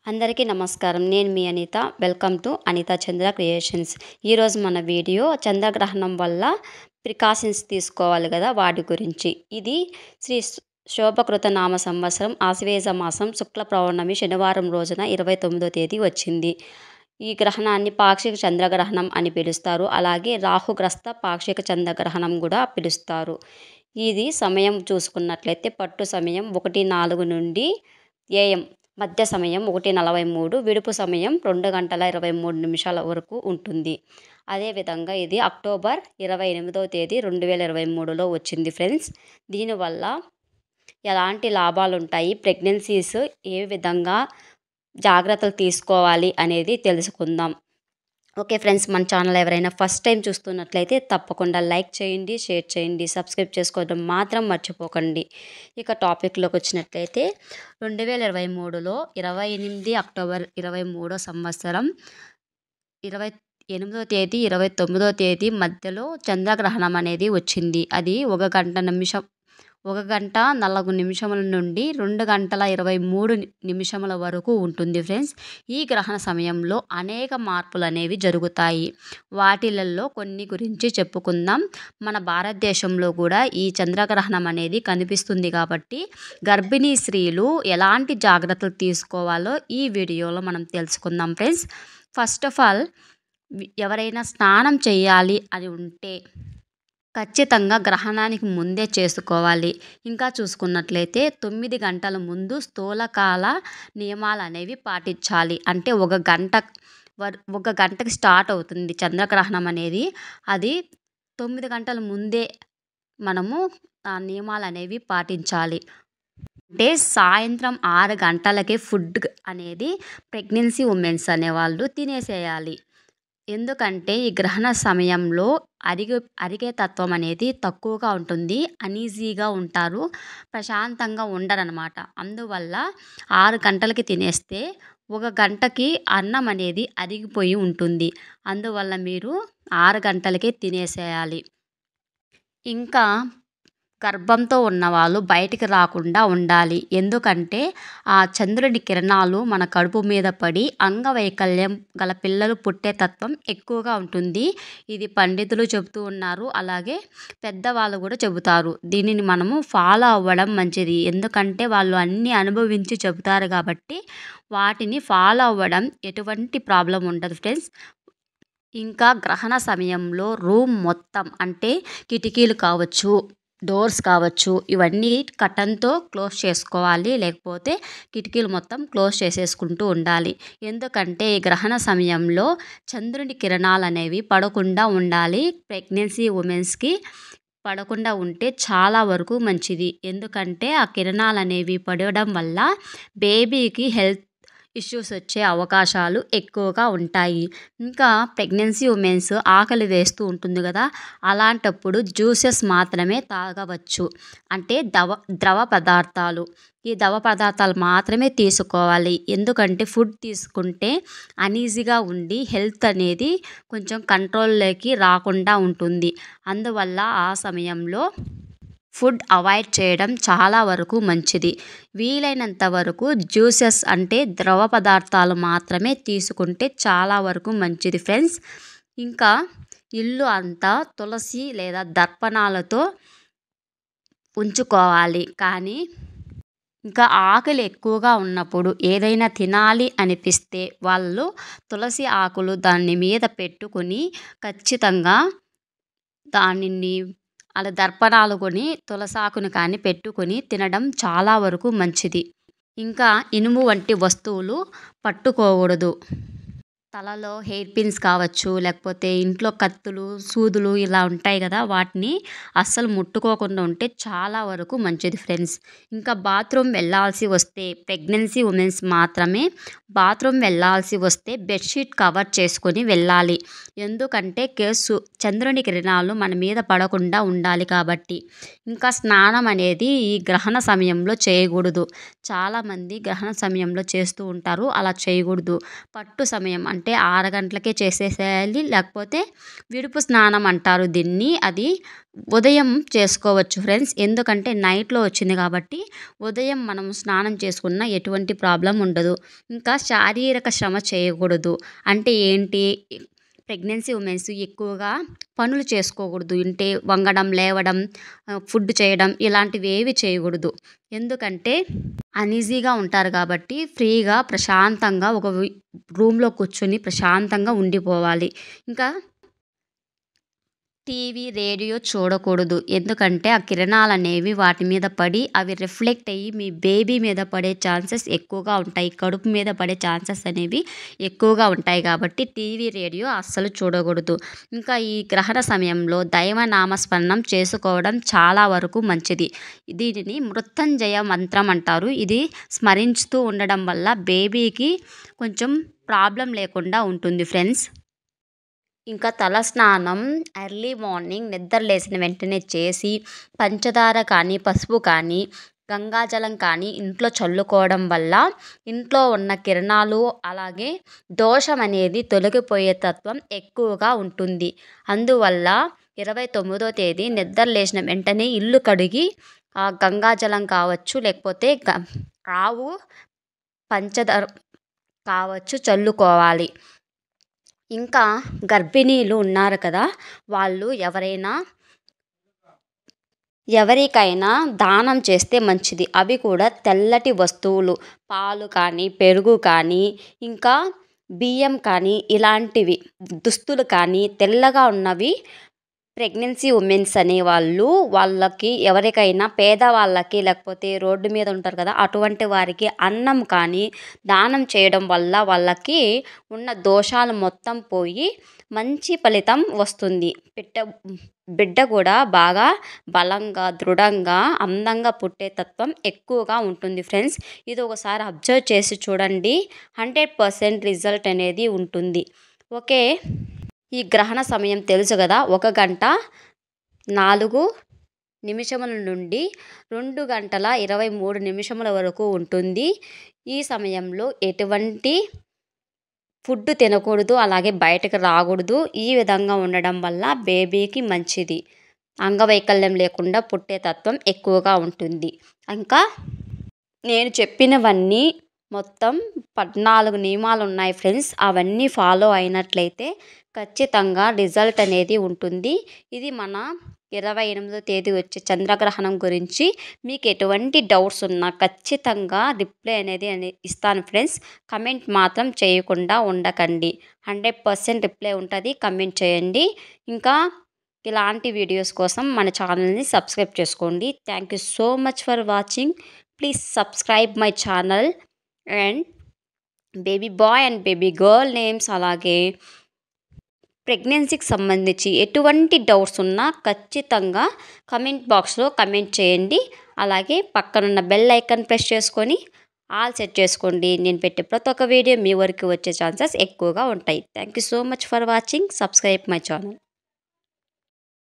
అందరికీ నమస్కారం నేను మీ Anitha welcome to Anitha Chandra creations ఈరోజు మన వీడియో చంద్రగ్రహణం వల్ల ప్రికాషన్స్ తీసుకోవాలి కదా వాటి గురించి ఇది శ్రీ శోభకృత నామ సంవత్సరం ఆశ్వేజ మాసం శుక్ల పౌర్ణమి శనివారం రోజున ఇరవై తొమ్మిదో తేదీ వచ్చింది ఈ గ్రహణాన్ని పాక్షిక చంద్రగ్రహణం అని పిలుస్తారు అలాగే రాహుగ్రస్త పాక్షిక చంద్రగ్రహణం కూడా పిలుస్తారు ఇది సమయం చూసుకున్నట్లయితే పట్టు సమయం ఒకటి నాలుగు నుండి ఏఎం మధ్య సమయం ఒకటి నలభై మూడు విడుపు సమయం రెండు గంటల ఇరవై మూడు నిమిషాల వరకు ఉంటుంది అదేవిధంగా ఇది అక్టోబర్ ఇరవై ఎనిమిదవ తేదీ రెండు వేల ఇరవై మూడులో వచ్చింది ఫ్రెండ్స్ దీనివల్ల ఎలాంటి లాభాలు ఉంటాయి ప్రెగ్నెన్సీస్ ఏ విధంగా జాగ్రత్తలు తీసుకోవాలి అనేది తెలుసుకుందాం ఓకే ఫ్రెండ్స్ మన ఛానల్ ఎవరైనా ఫస్ట్ టైం చూస్తున్నట్లయితే తప్పకుండా లైక్ చేయండి షేర్ చేయండి సబ్స్క్రైబ్ చేసుకోవడం మాత్రం మర్చిపోకండి ఇక టాపిక్లోకి వచ్చినట్లయితే రెండు వేల ఇరవై మూడులో ఇరవై ఎనిమిది అక్టోబర్ ఇరవై మూడో సంవత్సరం ఇరవై ఎనిమిదో తేదీ ఇరవై తొమ్మిదో తేదీ మధ్యలో చంద్రగ్రహణం అనేది వచ్చింది అది ఒక గంట నిమిషం ఒక గంట నలుగు నిమిషముల నుండి రెండు గంటల ఇరవై మూడు నిమిషముల వరకు ఉంటుంది ఫ్రెండ్స్ ఈ గ్రహణ సమయంలో అనేక మార్పులు అనేవి జరుగుతాయి వాటిలలో కొన్ని గురించి చెప్పుకుందాం మన భారతదేశంలో కూడా ఈ చంద్రగ్రహణం అనేది కనిపిస్తుంది కాబట్టి గర్భిణీ స్త్రీలు ఎలాంటి జాగ్రత్తలు తీసుకోవాలో ఈ వీడియోలో మనం తెలుసుకుందాం ఫ్రెండ్స్ ఫస్ట్ ఆఫ్ ఆల్ ఎవరైనా స్నానం చేయాలి అని ఉంటే ఖచ్చితంగా గ్రహణానికి ముందే చేసుకోవాలి ఇంకా చూసుకున్నట్లయితే తొమ్మిది గంటల ముందు స్థూలకాల నియమాలు అనేవి పాటించాలి అంటే ఒక గంట ఒక గంటకి స్టార్ట్ అవుతుంది చంద్రగ్రహణం అనేది అది తొమ్మిది గంటల ముందే మనము ఆ నియమాలు అనేవి పాటించాలి అంటే సాయంత్రం ఆరు గంటలకే ఫుడ్ అనేది ప్రెగ్నెన్సీ ఉమెన్స్ అనేవాళ్ళు తినేసేయాలి ఎందుకంటే ఈ గ్రహణ సమయంలో అరిగే అరిగే తత్వం అనేది తక్కువగా ఉంటుంది అనీజీగా ఉంటారు ప్రశాంతంగా ఉండరనమాట అందువల్ల ఆరు గంటలకి తినేస్తే ఒక గంటకి అన్నం అనేది అరిగిపోయి ఉంటుంది అందువల్ల మీరు ఆరు గంటలకే తినేసేయాలి ఇంకా గర్భంతో ఉన్నవాళ్ళు బయటికి రాకుండా ఉండాలి ఎందుకంటే ఆ చంద్రుడి కిరణాలు మన కడుపు మీద పడి అంగవైకల్యం గల పిల్లలు పుట్టే తత్వం ఎక్కువగా ఉంటుంది ఇది పండితులు చెబుతూ ఉన్నారు అలాగే పెద్దవాళ్ళు కూడా చెబుతారు దీనిని మనము ఫాలో అవ్వడం మంచిది ఎందుకంటే వాళ్ళు అన్నీ అనుభవించి చెబుతారు కాబట్టి వాటిని ఫాలో అవ్వడం ఎటువంటి ప్రాబ్లం ఉండదు ఫ్రెండ్స్ ఇంకా గ్రహణ సమయంలో రూమ్ మొత్తం అంటే కిటికీలు కావచ్చు డోర్స్ కావచ్చు ఇవన్నీ కటన్తో క్లోజ్ చేసుకోవాలి లేకపోతే కిటికీలు మొత్తం క్లోజ్ చేసేసుకుంటూ ఉండాలి ఎందుకంటే ఈ గ్రహణ సమయంలో చంద్రుని కిరణాలు అనేవి పడకుండా ఉండాలి ప్రెగ్నెన్సీ ఉమెన్స్కి పడకుండా ఉంటే చాలా వరకు మంచిది ఎందుకంటే ఆ కిరణాలు అనేవి పడడం వల్ల బేబీకి హెల్త్ ఇష్యూస్ వచ్చే అవకాశాలు ఎక్కువగా ఉంటాయి ఇంకా ప్రెగ్నెన్సీ ఉమెన్స్ ఆకలి వేస్తూ ఉంటుంది కదా అలాంటప్పుడు జ్యూసెస్ మాత్రమే తాగవచ్చు అంటే దవ ద్రవ పదార్థాలు ఈ ద్రవ పదార్థాలు మాత్రమే తీసుకోవాలి ఎందుకంటే ఫుడ్ తీసుకుంటే అనీజీగా ఉండి హెల్త్ అనేది కొంచెం కంట్రోల్లోకి రాకుండా ఉంటుంది అందువల్ల ఆ సమయంలో ఫుడ్ అవాయిడ్ చేయడం చాలా వరకు మంచిది వీలైనంత వరకు జ్యూసెస్ అంటే ద్రవ పదార్థాలు మాత్రమే తీసుకుంటే చాలా వరకు మంచిది ఫ్రెండ్స్ ఇంకా ఇల్లు అంతా తులసి లేదా దర్పణాలతో ఉంచుకోవాలి కానీ ఇంకా ఆకలి ఎక్కువగా ఉన్నప్పుడు ఏదైనా తినాలి అనిపిస్తే వాళ్ళు తులసి ఆకులు దాని మీద పెట్టుకొని ఖచ్చితంగా దానిని అలా దర్పణాలు కొని తులసాకును కానీ పెట్టుకొని తినడం చాలా వరకు మంచిది ఇంకా ఇనుము వంటి వస్తువులు పట్టుకోకూడదు తలలో హెయిర్ పిన్స్ కావచ్చు లేకపోతే ఇంట్లో కత్తులు సూదులు ఇలా ఉంటాయి కదా వాటిని అస్సలు ముట్టుకోకుండా ఉంటే చాలా వరకు మంచిది ఫ్రెండ్స్ ఇంకా బాత్రూమ్ వెళ్ళాల్సి వస్తే ప్రెగ్నెన్సీ ఉమెన్స్ మాత్రమే బాత్రూమ్ వెళ్ళాల్సి వస్తే బెడ్షీట్ కవర్ చేసుకొని వెళ్ళాలి ఎందుకంటే కేసు చంద్రుని కిరణాలు మన మీద పడకుండా ఉండాలి కాబట్టి ఇంకా స్నానం అనేది ఈ గ్రహణ సమయంలో చేయకూడదు చాలామంది గ్రహణ సమయంలో చేస్తూ ఉంటారు అలా చేయకూడదు పట్టు సమయం అంటే ఆరు గంటలకే చేసేసేయాలి లేకపోతే విడుపు స్నానం అంటారు దీన్ని అది ఉదయం చేసుకోవచ్చు ఫ్రెండ్స్ ఎందుకంటే నైట్లో వచ్చింది కాబట్టి ఉదయం మనం స్నానం చేసుకున్న ఎటువంటి ప్రాబ్లం ఉండదు ఇంకా శారీరక శ్రమ చేయకూడదు అంటే ఏంటి ప్రెగ్నెన్సీ ఉమెన్స్ ఎక్కువగా పనులు చేసుకోకూడదు అంటే వంగడం లేవడం ఫుడ్ చేయడం ఇలాంటివి ఏవి చేయకూడదు ఎందుకంటే అనీజీగా ఉంటారు కాబట్టి ఫ్రీగా ప్రశాంతంగా ఒక రూమ్లో కూర్చొని ప్రశాంతంగా ఉండిపోవాలి ఇంకా టీవీ రేడియో చూడకూడదు ఎందుకంటే ఆ కిరణాలు అనేవి వాటి మీద పడి అవి రిఫ్లెక్ట్ అయ్యి మీ బేబీ మీద పడే ఛాన్సెస్ ఎక్కువగా ఉంటాయి కడుపు మీద పడే ఛాన్సెస్ అనేవి ఎక్కువగా ఉంటాయి కాబట్టి టీవీ రేడియో అస్సలు చూడకూడదు ఇంకా ఈ గ్రహణ సమయంలో దైవ నామస్మరణం చేసుకోవడం చాలా వరకు మంచిది దీనిని మృత్యుంజయ మంత్రం అంటారు ఇది స్మరించుతూ ఉండడం వల్ల బేబీకి కొంచెం ప్రాబ్లం లేకుండా ఉంటుంది ఫ్రెండ్స్ ఇంకా తల స్నానం ఎర్లీ మార్నింగ్ నిద్ర లేచిన వెంటనే చేసి పంచదార కానీ పసుపు కానీ గంగాజలం కానీ ఇంట్లో చల్లుకోవడం వల్ల ఇంట్లో ఉన్న కిరణాలు అలాగే దోషం అనేది తొలగిపోయే తత్వం ఎక్కువగా ఉంటుంది అందువల్ల ఇరవై తొమ్మిదో తేదీ నిద్ర లేచిన వెంటనే ఇల్లు కడిగి ఆ గంగాజలం కావచ్చు లేకపోతే గ ఆవు పంచదార కావచ్చు చల్లుకోవాలి ఇంకా గర్భిణీలు ఉన్నారు కదా వాళ్ళు ఎవరైనా ఎవరికైనా దానం చేస్తే మంచిది అవి కూడా తెల్లటి వస్తువులు పాలు కానీ పెరుగు కానీ ఇంకా బియ్యం కానీ ఇలాంటివి దుస్తులు కానీ తెల్లగా ఉన్నవి ప్రెగ్నెన్సీ ఉమెన్స్ అనేవాళ్ళు వాళ్ళకి ఎవరికైనా పేదవాళ్ళకి లేకపోతే రోడ్డు మీద ఉంటారు కదా అటువంటి వారికి అన్నం కానీ దానం చేయడం వల్ల వాళ్ళకి ఉన్న దోషాలు మొత్తం పోయి మంచి ఫలితం వస్తుంది బిడ్డ బిడ్డ కూడా బాగా బలంగా దృఢంగా అందంగా పుట్టే తత్వం ఎక్కువగా ఉంటుంది ఫ్రెండ్స్ ఇది ఒకసారి అబ్జర్వ్ చేసి చూడండి హండ్రెడ్ పర్సెంట్ రిజల్ట్ అనేది ఉంటుంది ఓకే ఈ గ్రహణ సమయం తెలుసు కదా ఒక గంట నాలుగు నిమిషముల నుండి రెండు గంటల ఇరవై మూడు నిమిషముల వరకు ఉంటుంది ఈ సమయంలో ఎటువంటి ఫుడ్ తినకూడదు అలాగే బయటకు రాకూడదు ఈ విధంగా ఉండడం వల్ల బేబీకి మంచిది అంగవైకల్యం లేకుండా పుట్టే తత్వం ఎక్కువగా ఉంటుంది ఇంకా నేను చెప్పినవన్నీ మొత్తం పద్నాలుగు నియమాలు ఉన్నాయి ఫ్రెండ్స్ అవన్నీ ఫాలో అయినట్లయితే ఖచ్చితంగా రిజల్ట్ అనేది ఉంటుంది ఇది మన ఇరవై ఎనిమిదో తేదీ వచ్చే చంద్రగ్రహణం గురించి మీకు ఎటువంటి డౌట్స్ ఉన్నా ఖచ్చితంగా రిప్లై అనేది అనే ఇస్తాను ఫ్రెండ్స్ కమెంట్ మాత్రం చేయకుండా ఉండకండి హండ్రెడ్ పర్సెంట్ రిప్లై ఉంటుంది కమెంట్ చేయండి ఇంకా ఇలాంటి వీడియోస్ కోసం మన ఛానల్ని సబ్స్క్రైబ్ చేసుకోండి thank you so much for watching please subscribe my channel and baby boy and baby girl names అలాగే ప్రెగ్నెన్సీకి సంబంధించి ఎటువంటి డౌట్స్ ఉన్నా ఖచ్చితంగా కమెంట్ బాక్స్లో కమెంట్ చేయండి అలాగే పక్కనున్న బెల్ ఐకాన్ ప్రెస్ చేసుకొని ఆల్ సెట్ చేసుకోండి నేను పెట్టే ప్రతి ఒక్క వీడియో మీ వరకు వచ్చే ఛాన్సెస్ ఎక్కువగా ఉంటాయి thank you so much for watching subscribe my channel